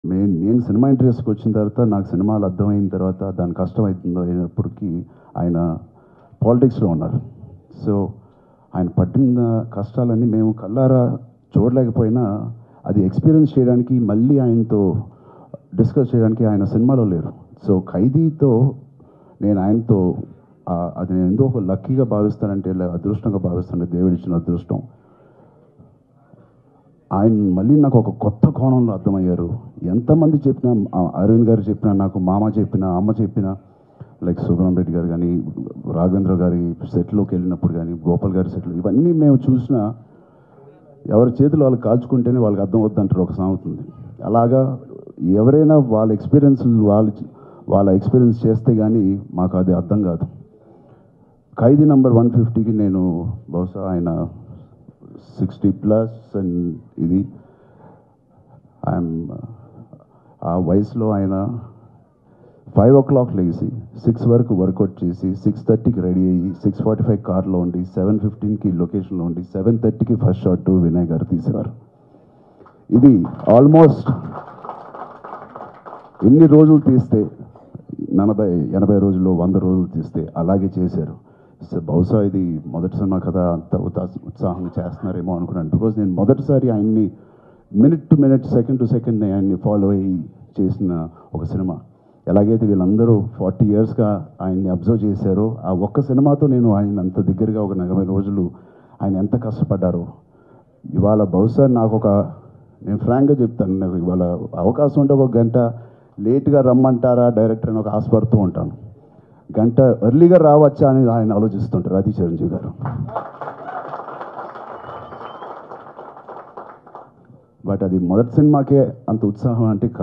నేను నేను సినిమా ఇంట్రెస్ట్కి వచ్చిన తర్వాత నాకు సినిమాలు అర్థమైన తర్వాత దాని కష్టం అవుతుందో అయినప్పటికీ ఆయన పాలిటిక్స్లో ఉన్నారు సో ఆయన పడిన కష్టాలన్నీ మేము కల్లారా చూడలేకపోయినా అది ఎక్స్పీరియన్స్ చేయడానికి మళ్ళీ ఆయనతో డిస్కస్ చేయడానికి ఆయన సినిమాలో లేరు సో ఖైదీతో నేను ఆయనతో ఆ- అది నేను ఎందుకు ఒక లక్కీగా భావిస్తానంటే ఇలా అదృష్టంగా భావిస్తాను దేవుడిచ్చిన అదృష్టం ఆయన మళ్ళీ నాకు ఒక కొత్త కోణంలో అర్థమయ్యారు ఎంతమంది చెప్పినా ఆ అరవింద్ గారు చెప్పినా నాకు మామ చెప్పినా అమ్మ చెప్పినా లైక్ సుబ్రహ్మ రెడ్డి గారు కానీ రాఘవేంద్ర గారి సెట్లోకి వెళ్ళినప్పుడు కానీ గోపాల్ గారి సెట్లు ఇవన్నీ మేము చూసినా ఎవరి చేతులు వాళ్ళు కాల్చుకుంటేనే వాళ్ళకి అర్థం అవుతుందంటారు ఒక సామెత ఉంది అలాగా ఎవరైనా వాళ్ళ ఎక్స్పీరియన్స్ వాళ్ళు వాళ్ళ ఎక్స్పీరియన్స్ చేస్తే కానీ మాకు అది అర్థం కాదు ఖైదీ నంబర్ వన్ ఫిఫ్టీకి నేను బహుశా ఆయన సిక్స్టీ ప్లస్ అండ్ ఇది ఐఎమ్ ఆ వయసులో ఆయన ఫైవ్ ఓ క్లాక్ లేచి సిక్స్ వరకు వర్కౌట్ చేసి సిక్స్ థర్టీకి రెడీ అయ్యి సిక్స్ ఫార్టీ ఫైవ్ కార్లో ఉండి సెవెన్ ఫిఫ్టీన్కి లొకేషన్లో ఉండి సెవెన్ థర్టీకి ఫస్ట్ షాట్ వినయ్ గారు తీసేవారు ఇది ఆల్మోస్ట్ ఎన్ని రోజులు తీస్తే నలభై ఎనభై రోజులు వంద రోజులు తీస్తే అలాగే చేశారు సో బహుశా ఇది మొదటి సినిమా కదా అంత ఉత్సా- ఉత్సాహంగా చేస్తున్నారేమో అనుకున్నాను బికాజ్ నేను మొదటిసారి ఆయన్ని minute to minute second to second ఆయన్ని ఫాలో అయ్యి చేసిన ఒక సినిమా ఎలాగైతే వీళ్ళందరూ ఫార్టీ ఇయర్స్గా ఆయన్ని అబ్జర్వ్ చేశారో ఆ ఒక్క సినిమాతో నేను ఆయన అంత దగ్గరగా ఒక నలభై రోజులు ఆయన ఎంత కష్టపడ్డారో ఇవాళ బహుశా నాకు ఒక నేను ఫ్రాంక్గా చెప్తాను నాకు ఇవాళ అవకాశం ఉంటే ఒక గంట లేట్గా రమ్మంటారా డైరెక్టర్ అని ఒక ఆశపడుతూ ఉంటాను గంట ఎర్లీగా రావచ్చా అని ఆయన ఆలోచిస్తుంటారు అది చిరంజీవి గారు బట్ అది మొదటి సినిమాకే అంత ఉత్సాహం అంటే